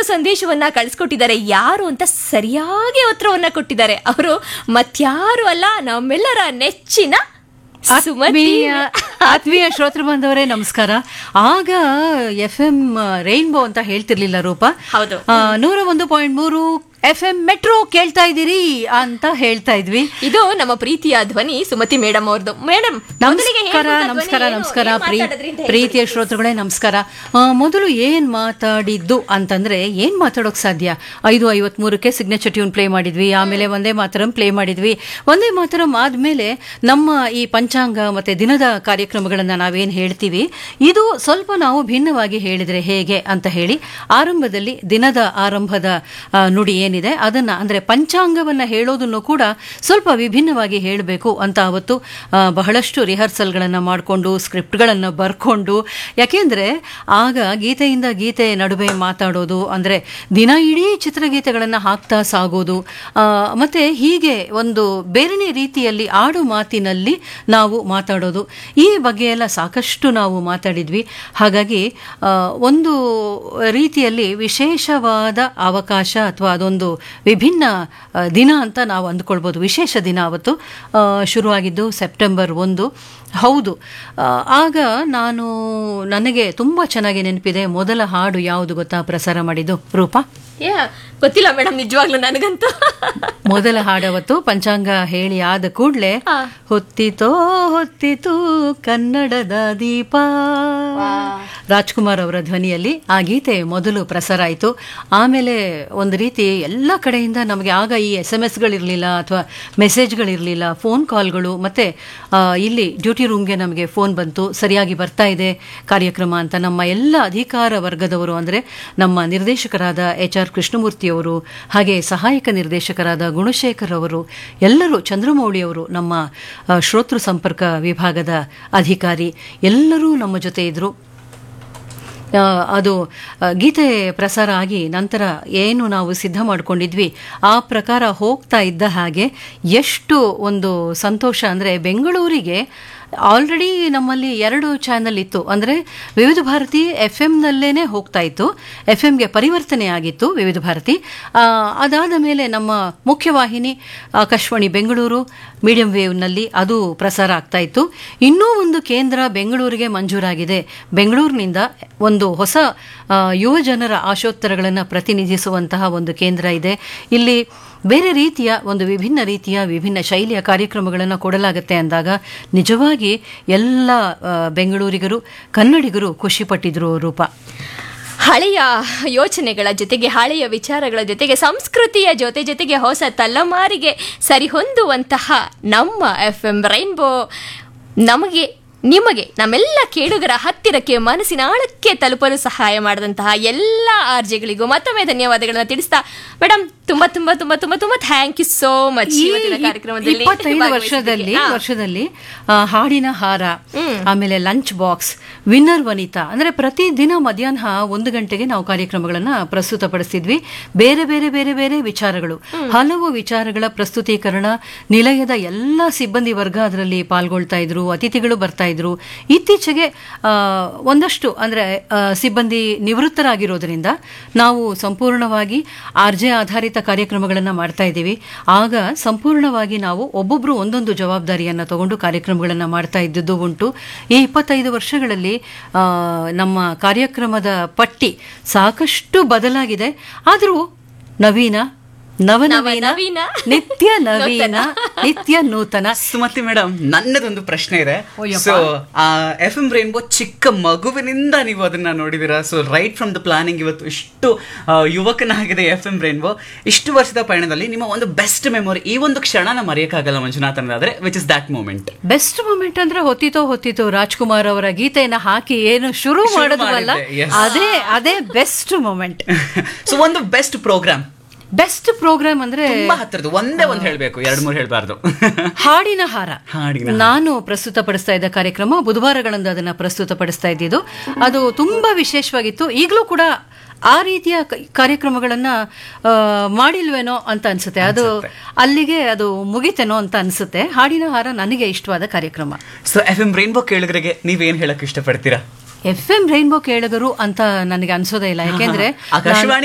ಸಂದೇಶವನ್ನ ಕಳಿಸ್ಕೊಟ್ಟಿದ್ದಾರೆ ಯಾರು ಅಂತ ಸರಿಯಾಗಿ ಉತ್ತರವನ್ನ ಕೊಟ್ಟಿದ್ದಾರೆ ಅವರು ಮತ್ಯಾರು ಅಲ್ಲ ನಮ್ಮೆಲ್ಲರ ನೆಚ್ಚಿನ ಸುಮತಿ ಆತ್ಮೀಯ ಆತ್ಮೀಯ ಶ್ರೋತೃ ಬಾಂಧವರೇ ನಮಸ್ಕಾರ ಆಗ ಎಫ್ ಎಂ ರೈನ್ಬೋ ಅಂತ ಹೇಳ್ತಿರ್ಲಿಲ್ಲ ರೂಪ ಹೌದು. ಆ, ನೂರ ಒಂದು ಪಾಯಿಂಟ್ ಮೂರು ಎಫ್ ಎಂ ಮೆಟ್ರೋ ಕೇಳ್ತಾ ಇದ್ದೀರಿ ಅಂತ ಹೇಳ್ತಾ ಇದ್ವಿ ಇದು ನಮ್ಮ ಪ್ರೀತಿಯ ಧ್ವನಿ ಸುಮತಿ ಮೇಡಮ್ ಅವ್ರದ್ದು ಮೇಡಮ್ ನಮಸ್ಕಾರ ನಮಸ್ಕಾರ ನಮಸ್ಕಾರ ಪ್ರೀ- ಪ್ರೀತಿಯ ಶ್ರೋತೃಗಳೇ ನಮಸ್ಕಾರ ಆ, ಮೊದಲು ಏನ್ ಮಾತಾಡಿದ್ದು ಅಂತಂದ್ರೆ ಏನ್ ಮಾತಾಡೋಕ್ ಸಾಧ್ಯ ಐದು ಐವತ್ಮೂರಕ್ಕೆ ಸಿಗ್ನೇಚರ್ ಟ್ಯೂನ್ ಪ್ಲೇ ಮಾಡಿದ್ವಿ ಆಮೇಲೆ ಒಂದೇ ಮಾತರಂ ಪ್ಲೇ ಮಾಡಿದ್ವಿ ಒಂದೇ ಮಾತರಂ ಆದ್ಮೇಲೆ ನಮ್ಮ ಈ ಪಂಚಾಂಗ ಮತ್ತೆ ದಿನದ ಕಾರ್ಯಕ್ರಮಗಳನ್ನ ನಾವೇನ್ ಹೇಳ್ತೀವಿ ಇದು ಸ್ವಲ್ಪ ನಾವು ಭಿನ್ನವಾಗಿ ಹೇಳಿದ್ರೆ ಹೇಗೆ ಅಂತ ಹೇಳಿ ಆರಂಭದಲ್ಲಿ ದಿನದ ಆರಂಭದ ಆ, ನುಡಿ ಏನಿದೆ ಅದನ್ನ ಅಂದ್ರೆ ಪಂಚಾಂಗವನ್ನ ಹೇಳೋದನ್ನು ಕೂಡ ಸ್ವಲ್ಪ ವಿಭಿನ್ನವಾಗಿ ಹೇಳಬೇಕು ಅಂತ ಅವತ್ತು ಆ, ಬಹಳಷ್ಟು ರಿಹರ್ಸಲ್ಗಳನ್ನ ಮಾಡಿಕೊಂಡು ಸ್ಕ್ರಿಪ್ಟ್ಗಳನ್ನು ಬರ್ಕೊಂಡು ಯಾಕೆಂದ್ರೆ ಆಗ ಗೀತೆಯಿಂದ ಗೀತೆ ನಡುವೆ ಮಾತಾಡೋದು ಅಂದ್ರೆ ದಿನ ಇಡೀ ಚಿತ್ರಗೀತೆಗಳನ್ನು ಹಾಕ್ತಾ ಸಾಗೋದು ಆ, ಮತ್ತೆ ಹೀಗೆ ಒಂದು ಬೇರೆನೇ ರೀತಿಯಲ್ಲಿ ಆಡು ಮಾತಿನಲ್ಲಿ ನಾವು ಮಾತಾಡೋದು ಈ ಬಗ್ಗೆ ಎಲ್ಲ ಸಾಕಷ್ಟು ನಾವು ಮಾತಾಡಿದ್ವಿ ಹಾಗಾಗಿ ಆ, ಒಂದು ರೀತಿಯಲ್ಲಿ ವಿಶೇಷವಾದ ಅವಕಾಶ ಅಥವಾ ಅದೊಂದು ವಿಭಿನ್ನ ಆ, ದಿನ ಅಂತ ನಾವು ಅಂದ್ಕೊಳ್ಬೋದು ವಿಶೇಷ ದಿನ ಅವತ್ತು ಆ, ಶುರುವಾಗಿದ್ದು ಸೆಪ್ಟೆಂಬರ್ ಒಂದು ಹೌದು ಆ, ಆಗ ನಾನು ನನಗೆ ತುಂಬ ಚೆನ್ನಾಗಿ ನೆನಪಿದೆ ಮೊದಲ ಹಾಡು ಯಾವುದು ಗೊತ್ತಾ ಪ್ರಸಾರ ಮಾಡಿದ್ದು ರೂಪಾ ಯಾ ಗೊತ್ತಿಲ್ಲ ಮೇಡಮ್ ನಿಜವಾಗ್ಲೂ ನನಗಂತೂ ಮೊದಲ ಹಾಡವತ್ತು ಪಂಚಾಂಗ ಹೇಳಿ ಆದ ಕೂಡ್ಲೆ ಹಾ. ಹೊತ್ತಿತೋ ಹೊತ್ತಿತು ಕನ್ನಡದ ದೀಪ ರಾಜ್ಕುಮಾರ್ ಅವರ ಧ್ವನಿಯಲ್ಲಿ ಆ ಗೀತೆ ಮೊದಲು ಪ್ರಸಾರ ಆಯಿತು ಆಮೇಲೆ ಒಂದು ರೀತಿ ಎಲ್ಲ ಕಡೆಯಿಂದ ನಮಗೆ ಆಗ ಈ ಎಸ್ ಎಮ್ ಎಸ್ಗಳಿರಲಿಲ್ಲ ಅಥವಾ ಮೆಸೇಜ್ಗಳಿರಲಿಲ್ಲ ಫೋನ್ ಕಾಲ್ಗಳು ಮತ್ತೆ ಆ, ಇಲ್ಲಿ ಡ್ಯೂಟಿ ರೂಮ್ಗೆ ನಮಗೆ ಫೋನ್ ಬಂತು ಸರಿಯಾಗಿ ಬರ್ತಾ ಇದೆ ಕಾರ್ಯಕ್ರಮ ಅಂತ ನಮ್ಮ ಎಲ್ಲ ಅಧಿಕಾರ ವರ್ಗದವರು ಅಂದರೆ ನಮ್ಮ ನಿರ್ದೇಶಕರಾದ ಎಚ್ ಆರ್ ಕೃಷ್ಣಮೂರ್ತಿಯವರು ಹಾಗೆ ಸಹಾಯಕ ನಿರ್ದೇಶಕರಾದ ಗುಣಶೇಖರ್ ಅವರು ಎಲ್ಲರೂ ಚಂದ್ರಮೌಳಿ ಅವರು ನಮ್ಮ ಆ, ಶ್ರೋತೃ ಸಂಪರ್ಕ ವಿಭಾಗದ ಅಧಿಕಾರಿ ಎಲ್ಲರೂ ನಮ್ಮ ಜೊತೆ ಇದ್ರು ಆ, ಅದು ಆ, ಗೀತೆ ಪ್ರಸಾರ ಆಗಿ ನಂತರ ಏನು ನಾವು ಸಿದ್ಧ ಮಾಡ್ಕೊಂಡಿದ್ವಿ ಆ ಪ್ರಕಾರ ಹೋಗ್ತಾ ಇದ್ದ ಹಾಗೆ ಎಷ್ಟು ಒಂದು ಸಂತೋಷ ಅಂದರೆ ಬೆಂಗಳೂರಿಗೆ ಆಲ್ರೆಡಿ ನಮ್ಮಲ್ಲಿ ಎರಡು ಚಾನೆಲ್ ಇತ್ತು ಅಂದರೆ ವಿವಿಧ ಭಾರತಿ ಎಫ್ ಎಮ್ನಲ್ಲೇ ಹೋಗ್ತಾ ಇತ್ತು ಎಫ್ ಎಮ್ಗೆ ಪರಿವರ್ತನೆ ಆಗಿತ್ತು ವಿವಿಧ ಭಾರತಿ ಆ, ಅದಾದ ಮೇಲೆ ನಮ್ಮ ಮುಖ್ಯವಾಹಿನಿ ಆಕಾಶವಾಣಿ ಬೆಂಗಳೂರು ಮೀಡಿಯಂ ವೇವ್ನಲ್ಲಿ ಅದು ಪ್ರಸಾರ ಆಗ್ತಾ ಇತ್ತು ಇನ್ನೂ ಒಂದು ಕೇಂದ್ರ ಬೆಂಗಳೂರಿಗೆ ಮಂಜೂರಾಗಿದೆ ಬೆಂಗಳೂರಿನಿಂದ ಒಂದು ಹೊಸ ಆ, ಯುವ ಜನರ ಆಶೋತ್ತರಗಳನ್ನು ಪ್ರತಿನಿಧಿಸುವಂತಹ ಒಂದು ಕೇಂದ್ರ ಇದೆ ಇಲ್ಲಿ ಬೇರೆ ರೀತಿಯ ಒಂದು ವಿಭಿನ್ನ ರೀತಿಯ ವಿಭಿನ್ನ ಶೈಲಿಯ ಕಾರ್ಯಕ್ರಮಗಳನ್ನು ಕೊಡಲಾಗುತ್ತೆ ಅಂದಾಗ ನಿಜವಾಗಿ ಎಲ್ಲ ಆ, ಬೆಂಗಳೂರಿಗರು ಕನ್ನಡಿಗರು ಖುಷಿಪಟ್ಟಿದ್ರು ರೂಪ ಹಳೆಯ ಯೋಚನೆಗಳ ಜೊತೆಗೆ ಹಳೆಯ ವಿಚಾರಗಳ ಜೊತೆಗೆ ಸಂಸ್ಕೃತಿಯ ಜೊತೆ ಜೊತೆಗೆ ಹೊಸ ತಲೆಮಾರಿಗೆ ಸರಿಹೊಂದುವಂತಹ ನಮ್ಮ ಎಫ್ ಎಂ ರೈನ್ಬೋ ನಮಗೆ ನಿಮಗೆ ನಮ್ಮೆಲ್ಲ ಕೇಳುಗರ ಹತ್ತಿರಕ್ಕೆ ಮನಸ್ಸಿನ ಆಳಕ್ಕೆ ತಲುಪಲು ಸಹಾಯ ಮಾಡಿದಂತಹ ಎಲ್ಲ ಆರ್ಜೆಗಳಿಗೂ ಮತ್ತೊಮ್ಮೆ ಧನ್ಯವಾದಗಳನ್ನ ತಿಳಿಸ್ತಾ ಮೇಡಮ್ ತುಂಬಾ ತುಂಬಾ ತುಂಬಾ ತುಂಬಾ ತುಂಬಾ ಥ್ಯಾಂಕ್ ಯು ಸೋ ಮಚ್ ಈ ಇವತ್ತಿನ ಕಾರ್ಯಕ್ರಮದಲ್ಲಿ ಇಪ್ಪತ್ತೈದು ಭಾಗವಹಿಸಿದ್ದಕ್ಕೆ. ವರ್ಷದಲ್ಲಿ ಹಾ. ವರ್ಷದಲ್ಲಿ ಆ, ಹಾಡಿನ ಹಾರ ಆಮೇಲೆ ಲಂಚ್ ಬಾಕ್ಸ್ ವಿನ್ನರ್ ವನಿತಾ ಅಂದ್ರೆ ಪ್ರತಿ ದಿನ ಮಧ್ಯಾಹ್ನ ಒಂದು ಗಂಟೆಗೆ ನಾವು ಕಾರ್ಯಕ್ರಮಗಳನ್ನ ಪ್ರಸ್ತುತಪಡಿಸ್ತಿದ್ವಿ ಬೇರೆ ಬೇರೆ ಬೇರೆ ಬೇರೆ ವಿಚಾರಗಳು ಹಲವು ವಿಚಾರಗಳ ಪ್ರಸ್ತುತೀಕರಣ ನಿಲಯದ ಎಲ್ಲ ಸಿಬ್ಬಂದಿ ವರ್ಗ ಅದರಲ್ಲಿ ಪಾಲ್ಗೊಳ್ತಾ ಇದ್ರು ಅತಿಥಿಗಳು ಬರ್ತಾ ಇದ್ರು ಇತ್ತೀಚೆಗೆ ಆ, ಒಂದಷ್ಟು ಅಂದ್ರೆ ಆ, ಸಿಬ್ಬಂದಿ ನಿವೃತ್ತರಾಗಿರೋದ್ರಿಂದ ನಾವು ಸಂಪೂರ್ಣವಾಗಿ ಆರ್ಜೆ ಆಧಾರಿತ ಕಾರ್ಯಕ್ರಮಗಳನ್ನು ಮಾಡ್ತಾ ಇದ್ದೀವಿ ಆಗ ಸಂಪೂರ್ಣವಾಗಿ ನಾವು ಒಬ್ಬೊಬ್ರು ಒಂದೊಂದು ಜವಾಬ್ದಾರಿಯನ್ನ ತಗೊಂಡು ಕಾರ್ಯಕ್ರಮಗಳನ್ನು ಮಾಡ್ತಾ ಇದ್ದದ್ದು ಉಂಟು ಈ ಇಪ್ಪತ್ತೈದು ವರ್ಷಗಳಲ್ಲಿ ಆ, ನಮ್ಮ ಕಾರ್ಯಕ್ರಮದ ಪಟ್ಟಿ ಸಾಕಷ್ಟು ಬದಲಾಗಿದೆ ಆದರೂ ನವೀನ ನವನವೀನ ನವನವೀನ, ನಿತ್ಯ ನವೀನ ನಿತ್ಯ ನೂತನ ಸುಮತಿ ಮೇಡಮ್ ನನ್ನದೊಂದು ಪ್ರಶ್ನೆ ಇದೆ ಓಯಪ್ಪ. ಸೊ ಎಫ್ ಎಂ ರೈನ್ಬೋ ಚಿಕ್ಕ ಮಗುವಿನಿಂದ ನೀವು ಅದನ್ನ ನೋಡಿದಿರಾ so right from the planning ಇವತ್ತು ಇಷ್ಟು ಆ, ಯುವಕನಾಗಿದೆ ಎಫ್ ಎಂ ರೈನ್ಬೋ ಇಷ್ಟು ವರ್ಷದ ಪಯಣದಲ್ಲಿ ನಿಮ್ಮ ಒಂದು ಬೆಸ್ಟ್ ಮೆಮೊರಿ ಈ ಒಂದು ಕ್ಷಣನ ಮರೆಯಕ್ಕಾಗಲ್ಲ ಮಂಜುನಾಥ್ ಅನ್ನೋದಾದ್ರೆ which is that moment best moment ಅಂದ್ರೆ ಹೊತ್ತಿತೋ ಹೊತ್ತಿತು ರಾಜ್ಕುಮಾರ್ ಅವರ ಗೀತೆಯನ್ನ ಹಾಕಿ ಏನು ಶುರು ಶುರು ಮಾಡೋದವಲ್ಲ ಮಾಡಿದ್ದೆ, yes. ಅದೇ ಅದೇ ಬೆಸ್ಟ್ ಮೂಮೆಂಟ್ ಸೊ ಒಂದು ಬೆಸ್ಟ್ ಪ್ರೋಗ್ರಾಮ್ ಬೆಸ್ಟ್ ಪ್ರೋಗ್ರಾಮ್ ಅಂದ್ರೆ ತುಂಬಾ ಹತ್ತಿರದ್ದು ಒಂದೇ ಒಂದು ಹೇಳ್ಬೇಕು ಎರಡು ಮೂರು ಹೇಳ್ಬಾರ್ದು ಹಾಡಿನ ಹಾರ ಹಾಡಿನ ನಾನು ಪ್ರಸ್ತುತಪಡಿಸ್ತಾ ಇದ್ದ ಕಾರ್ಯಕ್ರಮ ಬುಧವಾರಗಳಂದು ಅದನ್ನ ಪ್ರಸ್ತುತಪಡಿಸ್ತಾ ಇದ್ದಿದ್ದು ಅದು ತುಂಬಾ ವಿಶೇಷವಾಗಿತ್ತು ಈಗಲೂ ಕೂಡ ಆ ರೀತಿಯ ಕ- ಕಾರ್ಯಕ್ರಮಗಳನ್ನ ಆ, ಮಾಡಿಲ್ವೇನೋ ಅಂತ ಅನ್ಸುತ್ತೆ ಅದು ಅಲ್ಲಿಗೆ ಅದು ಮುಗಿತೇನೋ ಅಂತ ಅನ್ಸುತ್ತೆ ಹಾಡಿನ ಹಾರ ನನಗೆ ಇಷ್ಟವಾದ ಕಾರ್ಯಕ್ರಮ ಸೊ ಎಫ್ ಎಂ ರೈನ್ಬೋ ಕೇಳಿದ್ರಿಗೆ ನೀವೇನ್ ಹೇಳಕ್ ಇಷ್ಟಪಡ್ತೀರಾ ಎಫ್ ಎಂ ರೈನ್ಬೋ ಕೇಳಗರು ಅಂತ ನನಗೆ ಅನ್ಸೋದೇ ಇಲ್ಲ ಯಾಕೆಂದ್ರೆ ಆಕಾಶವಾಣಿ